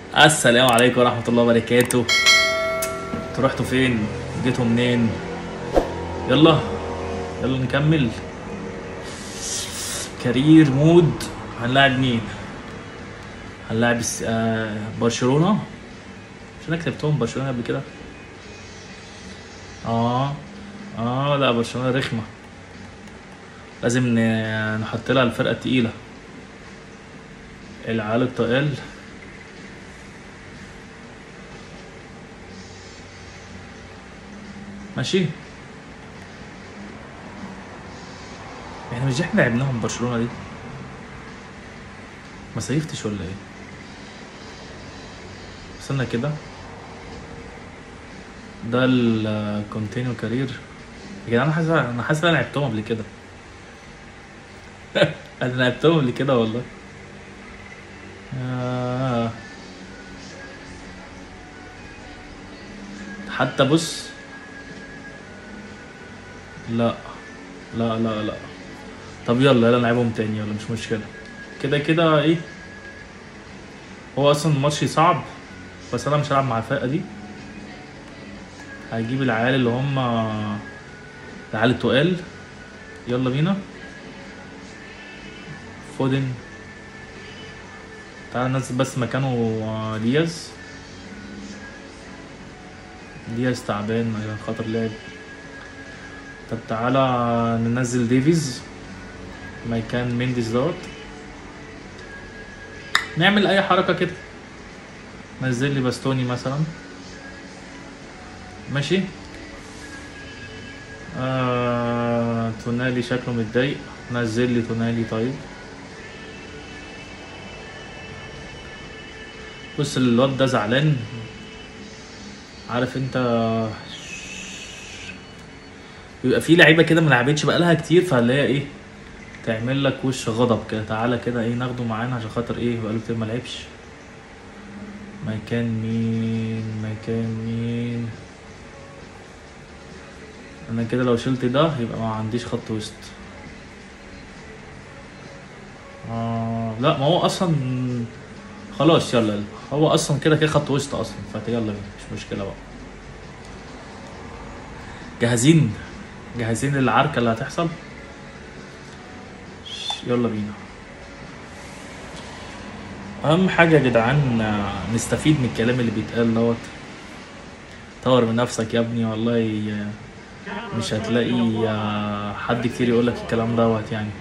السلام عليكم ورحمة الله وبركاته انتوا رحتوا فين؟ جيتوا منين؟ يلا يلا نكمل كارير مود هنلاعب مين؟ هنلاعب الس- آه، برشلونة مش انا كتبتهم برشلونة قبل كده؟ اه اه لا برشلونة رخمة لازم ن- نحط لها الفرقة التقيلة العيال التقال ماشي يعني مش احنا لعبناهم برشلونة دي ما صيفتش ولا ايه وصلنا كده ده الكونتينيو كارير يا جدعان انا حاسس انا حاسس ان انا لعبتهم قبل كده انا لعبتهم قبل كده والله آه. حتى بص لا لا لا لا طب يلا يلا نلعبهم تاني يلا مش مشكلة كده كده ايه هو اصلا الماتش صعب بس انا مش هلعب مع الفرقة دي هجيب العيال اللي هم العيال التقال يلا بينا فودن تعال ننزل بس مكانه آه، دياز دياز تعبان عشان خاطر لعب طب تعالى ننزل ديفيز مكان مينديز دوت نعمل اي حركة كده نزل لي باستوني مثلا ماشي آه... تونالي شكله متضايق نزل لي تونالي طيب بص الواد ده زعلان عارف انت بيبقى في لعيبه كده ما لعبتش بقالها كتير فاللي هي ايه تعمل لك وش غضب كده تعالى كده ايه ناخده معانا عشان خاطر ايه بقاله كتير ما لعبش مكان مين مكان مين انا كده لو شلت ده يبقى ما عنديش خط وسط آه لا ما هو اصلا خلاص يلا يلا هو اصلا كده كده خط وسط اصلا فيلا بينا مش مشكله بقى جاهزين جاهزين للعركه اللي هتحصل يلا بينا اهم حاجه يا جدعان آه، نستفيد من الكلام اللي بيتقال دوت طور من نفسك يا ابني والله آه، مش هتلاقي آه، حد كتير يقول لك الكلام دوت يعني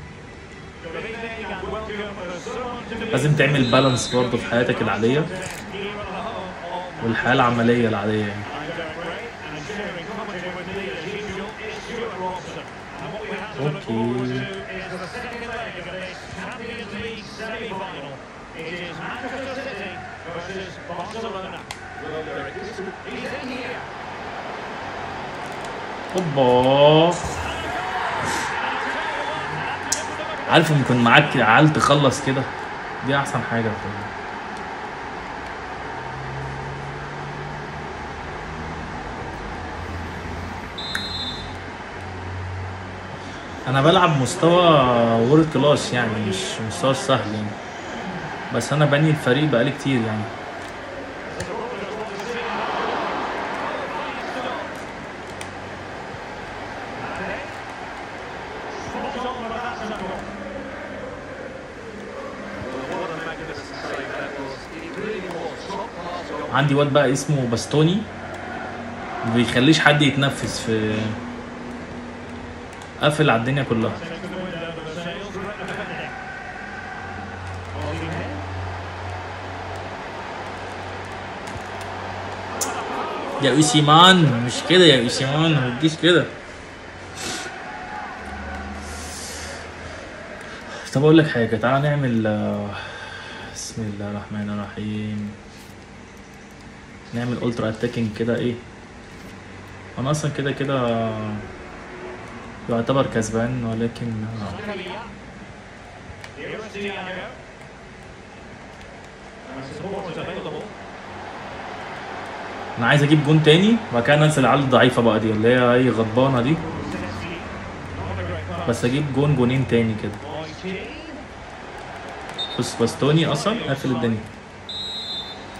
لازم تعمل بالانس برضه في حياتك العاديه والحياه العمليه العاديه يعني اوكي اوبا عارف ان يكون معاك عيال تخلص كده دي احسن حاجه بصراحة. انا بلعب مستوى وورد كلاس يعني مش مستوى سهل يعني بس انا بني الفريق بقالي كتير يعني عندي واد بقى اسمه باستوني ما بيخليش حد يتنفس في قافل على الدنيا كلها يا اوسيمان مش كده يا اوسيمان ما تجيش كده طب اقول لك حاجه تعال نعمل آه، بسم الله الرحمن الرحيم نعمل الترا اتاكينج كده ايه انا اصلا كده كده يعتبر كسبان ولكن آه. انا عايز اجيب جون تاني وبعد كده انزل العيال الضعيفه بقى دي اللي هي اي غضبانه دي بس اجيب جون جونين تاني كده بص باستوني اصلا قافل الدنيا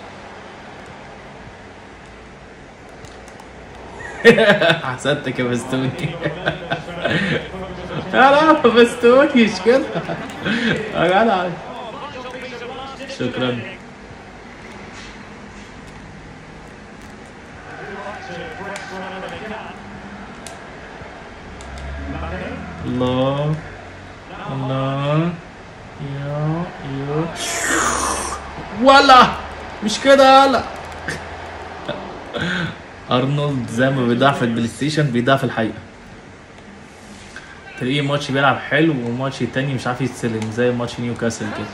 حسدتك يا بستوني لا لا بستوني مش كده يا جدع شكرا الله الله يا يا ولا مش كده لا ارنولد زي ما بيضيع في البلاي ستيشن بيضيع في الحقيقه تلاقيه ماتش بيلعب حلو وماتش تاني مش عارف يستلم زي ماتش نيوكاسل كده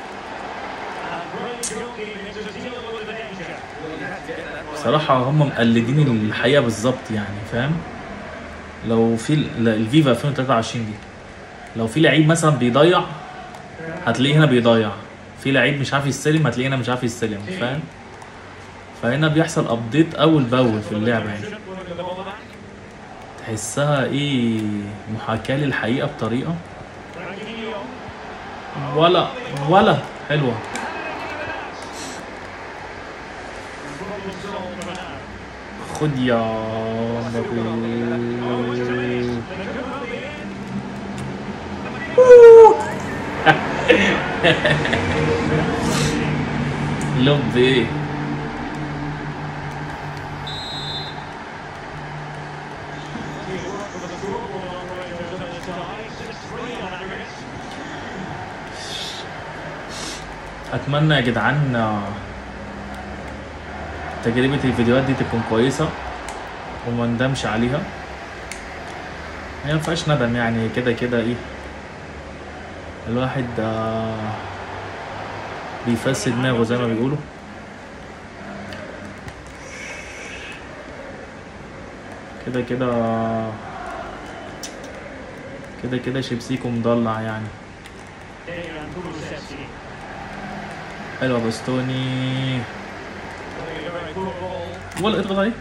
بصراحة هم مقلدين الحقيقة بالظبط يعني فاهم لو في ال- لا، الفيفا 2023 دي لو في لعيب مثلا بيضيع هتلاقيه هنا بيضيع في لعيب مش عارف يستلم هتلاقيه هنا مش عارف يستلم فاهم فهنا بيحصل ابديت اول باول في اللعبة يعني تحسها ايه محاكاة للحقيقة بطريقة ولا ولا حلوة خد يا مريم لب ايه اتمنى يا جدعان آه، تجربة الفيديوهات دي تكون كويسة وما ندمش عليها هي مفيهاش ندم يعني كده كده ايه الواحد آه، بيفسد دماغه زي ما بيقولوا كده كده كده كده شيبسيكو مضلع يعني حلوة بستوني ولا اضغط عليه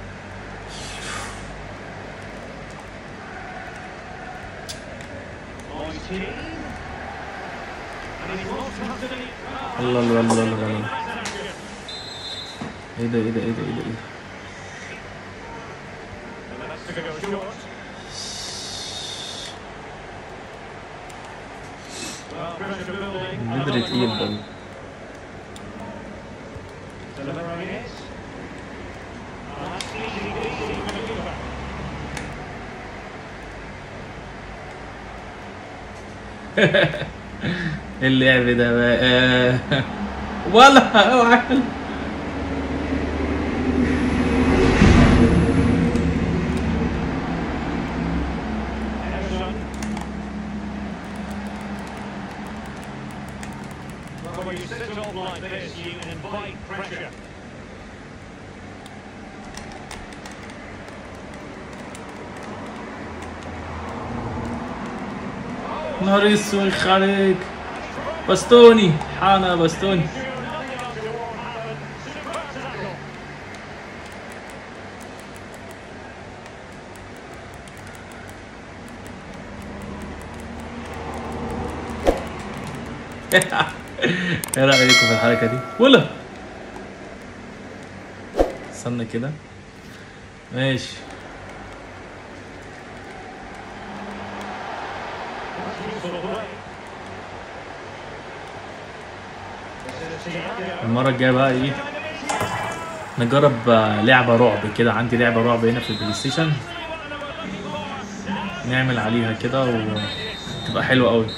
الله الله الله الله الله ايه ده ايه ده ايه ده ايه ده ايه ده بدري تقيل قوي اللعب ده بقى ولا اوعى When you sit up like this, you invite pressure. نهار اسود عليك بستوني حانا بستوني ايه رايكم في الحركه دي ولا استنى كده ماشي المرة الجاية بقى ايه نجرب آه، لعبة رعب كده عندي لعبة رعب هنا في البلاي ستيشن نعمل عليها كده وتبقى حلوة قوي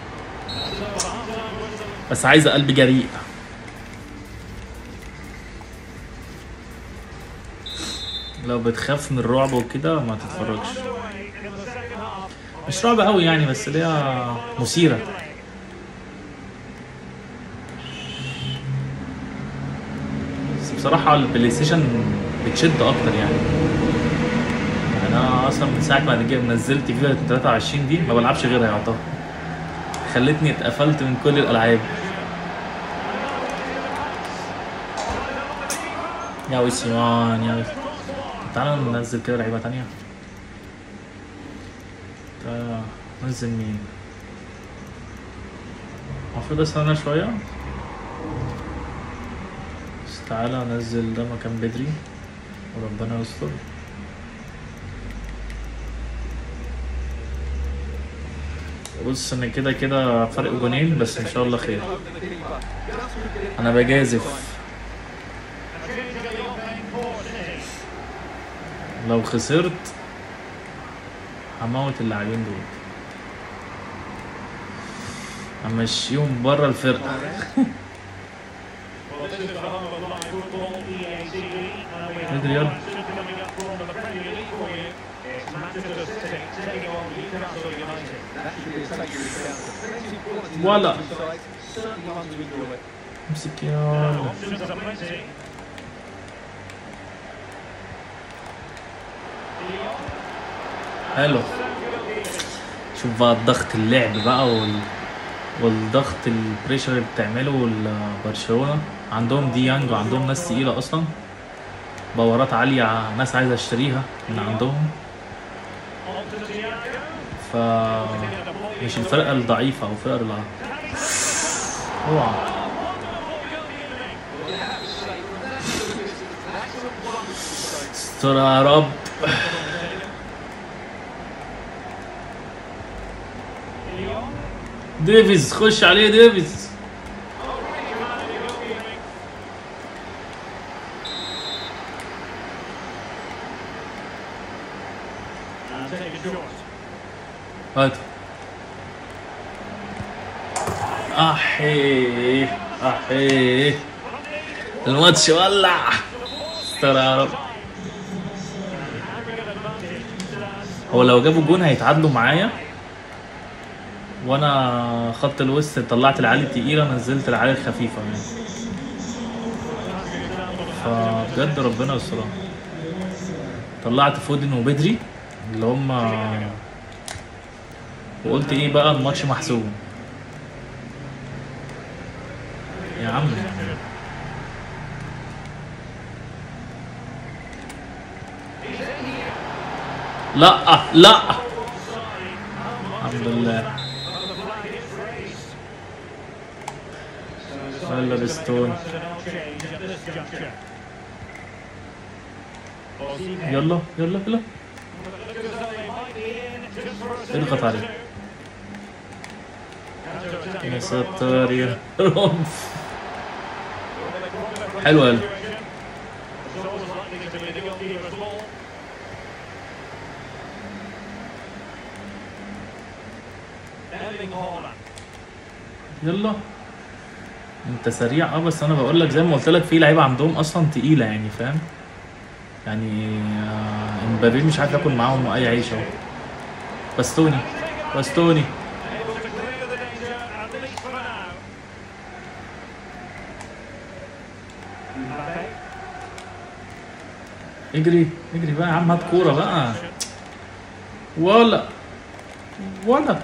بس عايزة قلب جريء لو بتخاف من الرعب وكده ما تتفرجش مش رعب قوي يعني بس اللي هي مثيرة بس بصراحة البلاي ستيشن بتشد أكتر يعني أنا أصلا من ساعة ما نج- نزلت فيفا 23 دي ما بلعبش غيرها يعتبر خلتني اتقفلت من كل الألعاب يا وسيمان يا وسيمان تعالى ننزل كده لعيبة تانية تعالى ننزل مين المفروض استنى شوية بس تعالى انزل ده مكان بدري وربنا يستر بص انا كده كده فرق جونين بس ان شاء الله خير انا بجازف لو خسرت هموت اللاعبين دول همشيهم بره الفرقه Well, this is the home of live football, EACE, and we have ادري يلا soon coming up from the Premier League for you. It's Manchester City taking on Newcastle United. That should be taken into account. Plenty of quality Voila. on the side. Certainly one to enjoy. امسك يلا Options are plenty. حلو شوف بقى الضغط اللعب بقى وال... والضغط البريشر اللي بتعمله ال- برشلونة عندهم دي يانج وعندهم ناس تقيلة أصلا باورات عالية ع- ناس عايزة اشتريها من عندهم On to Thiago. ف مش الفرقة الضعيفة أو الفرقة اللي اوعى استر يا رب ديفيز خش عليه ديفيز And take a shot. هات احي احي الماتش ولع استر يا رب هو لو جابوا جون هيتعادلوا معايا وانا خط الوسط طلعت العالي التقيله نزلت العالي الخفيفه يعني فبجد ربنا يسترها طلعت فودن وبدري اللي هم وقلت ايه بقى الماتش محسوب يا عم لا لا الحمد لله يلا بستون Personnel change at this juncture. يلا يلا يلا Look as though they might be in just for a second اضغط or عليه two. Counter-attacking يا from ستار يا رب حلوة يلا It's always likely to be the goalkeeper's ball. Erling Haaland. يلا انت سريع اه بس انا بقول لك زي ما قلت لك في لعيبه عندهم اصلا تقيله يعني فاهم يعني آه، امبابي مش عارف ياكل معاهم اي عيش اهو باستوني باستوني Able to clear the danger, at least for now. Mbappe. اجري اجري بقى يا عم هات كوره بقى ولا ولا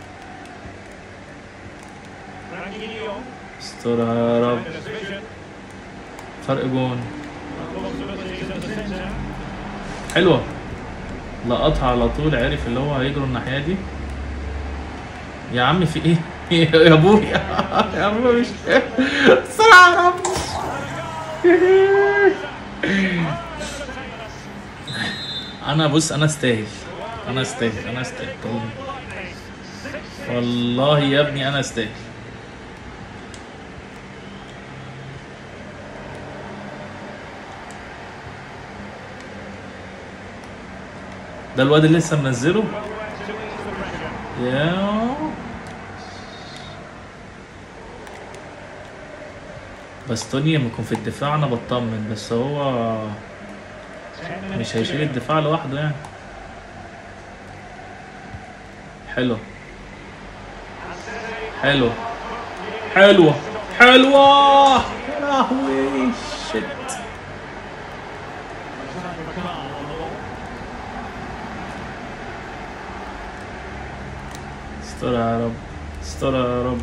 Frankie de Jong. استر يا رب Bit of vision. فرق جون Possibilities at the centre. حلوه لقطها على طول عرف اللي هو هيجروا الناحيه دي يا عم في ايه يا ابويا يا ابويا مش بسرعه يا رب انا بص انا استاهل انا استاهل انا استاهل والله يا ابني انا استاهل ده الواد اللي لسه منزله يا باستوني لما يكون في الدفاع انا بطمن بس هو مش هيشيل الدفاع لوحده يعني حلو حلو حلوة حلوة يا لهوي شت استر يا رب استر يا رب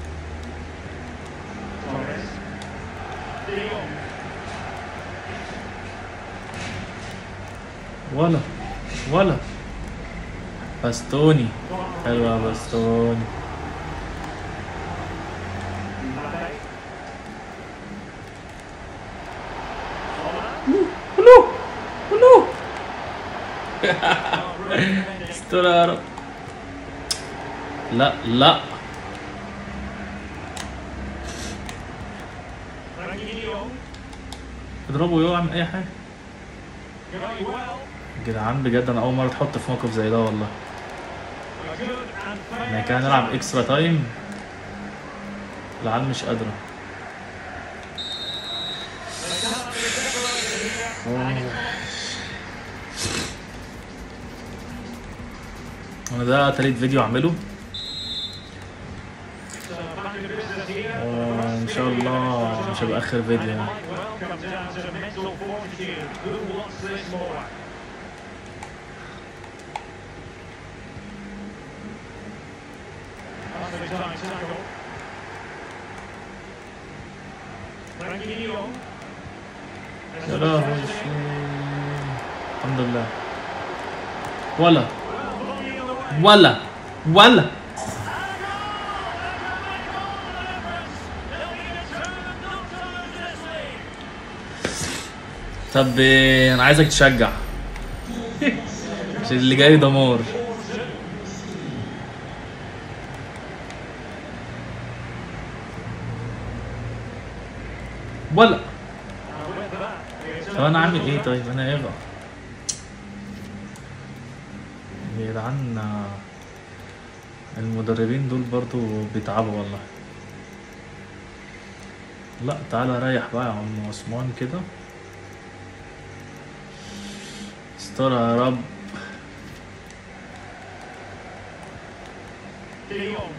ولا ولا باستوني حلوة يا باستوني هلو هلو استر يا رب لا لا Frankie de Jong. اضربه ويعمل اي حاجه Going well. يا جدعان بجد انا اول مره اتحط في موقف زي ده والله A good and fair. احنا كده نلعب اكسترا تايم العيال مش قادره انا ده تالت فيديو اعمله So back to business here. وان شاء الله مش هيبقى اخر فيديو يعني Well, comes down to mental fortitude. Who wants this more? That's the time tackle. Frankie de Jong. يا لهوي الحمد لله ولا ولا ولا طب إيه، انا عايزك تشجع عشان اللي جاي دمار ولا طب انا عامل ايه طيب انا ايه بقى يا جدعان آه، المدربين دول برضو بيتعبوا والله لا تعالى ريح بقى يا عم عثمان كده استرها يا رب De Jong.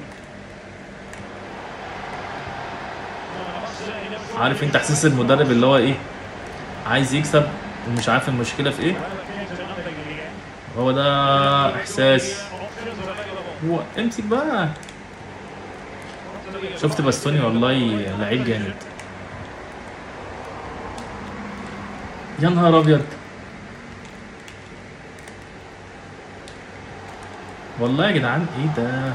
عارف انت احساس المدرب اللي هو ايه عايز يكسب ومش عارف المشكله في ايه Well, it came to nothing again. هو ده احساس Options available. هو امسك بقى شفت باستوني والله لعيب جامد يا نهار ابيض والله يا جدعان ايه ده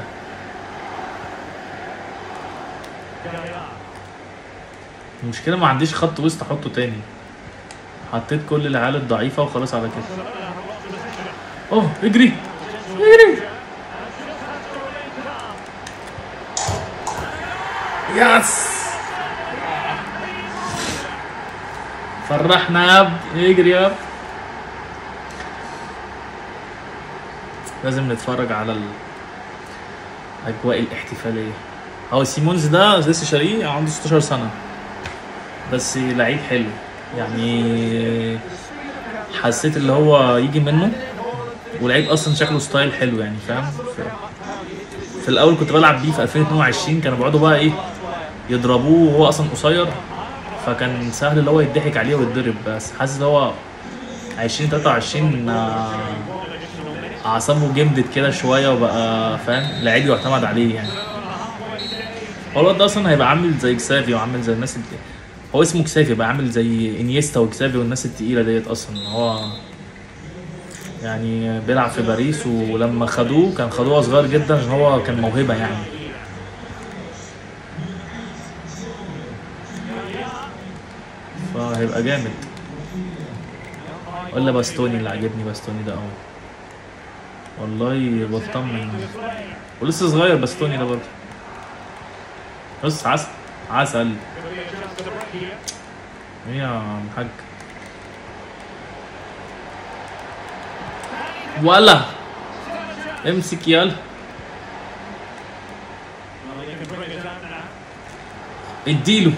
المشكلة ما عنديش خط وسط احطه تاني حطيت كل العيال الضعيفة وخلاص على كده اوه اجري اجري يس فرحنا يا ابني اجري يا ابني لازم نتفرج على الاجواء الاحتفاليه هو سيمونز ده لسه شاريه عنده 16 سنه بس لعيب حلو يعني حسيت اللي هو يجي منه ولعيب اصلا شكله ستايل حلو يعني فاهم في, في الاول كنت بلعب بيه في 2022 كانوا بيقعدوا بقى ايه يضربوه وهو اصلا قصير فكان سهل اللي هو يضحك عليه ويتضرب بس حاسس اللي هو 2023 آه، اعصابه جمدت كده شويه وبقى فاهم لعيب يعتمد عليه يعني هو الواد ده اصلا هيبقى عامل زي كسافي وعامل زي الناس اللي هو اسمه كسافي بقى عامل زي انيستا وكسافي والناس التقيله ديت اصلا هو يعني بيلعب في باريس ولما خدوه كان خدوه وهو صغير جدا عشان هو كان موهبه يعني فهيبقى جامد ولا باستوني اللي عاجبني باستوني ده اهو والله بطمن ولسه صغير باستوني ده برضه بص عسل عسل ايه يا عم حاج ولا امسك يلا اديله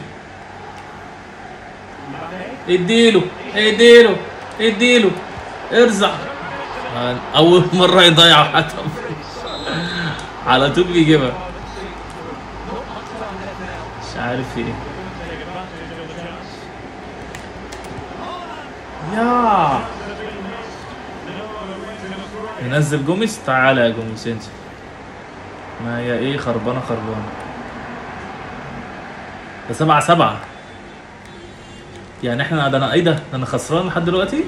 اديله اديله اديله ارزع اول مره يضيع حتى على طول بيجيبها مش عارف ايه يا ننزل جوميز تعالى يا جوميز انزل ما هي ايه خربانه خربانه ده سبعة سبعة يعني احنا ده انا ايه ده؟ ده انا خسران لحد دلوقتي؟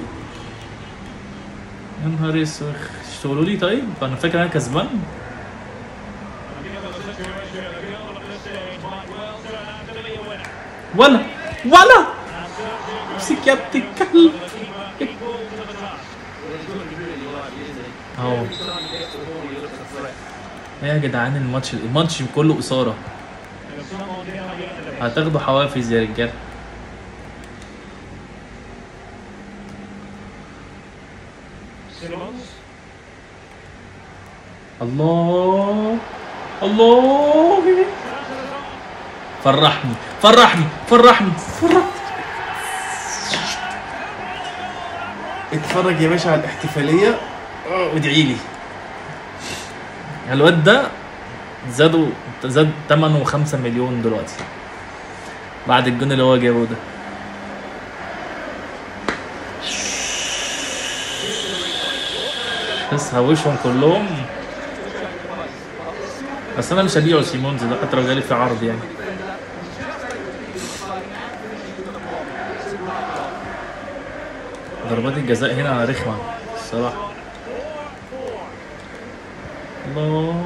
يا نهار اسود تقولوا لي طيب انا فاكر انا كسبان ولا ولا امسك يا ابن الكلب اهو ايه يا جدعان الماتش الماتش كله اثاره There's someone down the end of it. هتاخدوا حوافز يا رجاله Simmons. الله الله فرحني فرحني فرحني فرحني اتفرج يا باشا على الاحتفاليه اه، وادعي لي الواد ده زادوا زاد ثمنه 5 مليون دلوقتي بعد الجون اللي هو جابه ده بس هوشهم كلهم بس انا مش هبيعه سيمونز ده حتى لو جالي في عرض يعني ضربات الجزاء هنا رخمة الصراحة الله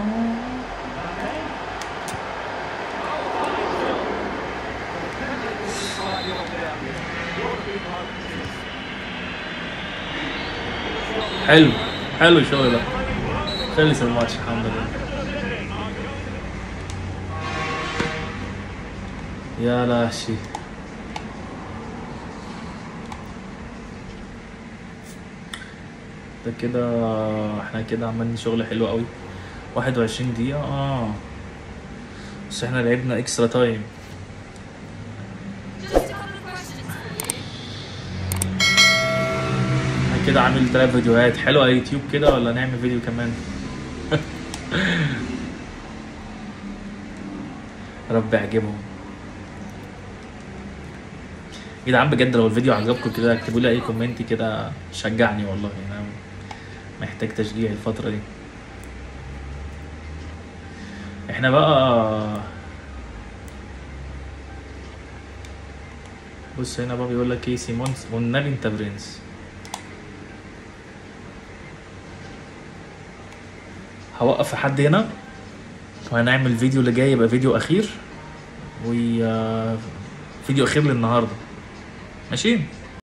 حلو حلو الشغل ده خلص الماتش الحمد لله يا لاشي ده كده احنا كده عملنا شغل حلو قوي 21 دقيقة اه بس احنا لعبنا اكسترا تايم Just a couple of questions. انا كده عامل تلات فيديوهات حلوة على يوتيوب كده ولا نعمل فيديو كمان رب يعجبهم يا جدعان بجد لو الفيديو عجبكم كده اكتبوا لي اي كومنت كده شجعني والله انا محتاج تشجيع الفترة دي احنا بقى بص هنا بقى بيقول لك ايه سيمونز والنبي انت برنس هوقف لحد هنا وهنعمل فيديو اللي جاي يبقى فيديو اخير و فيديو اخير للنهارده ماشي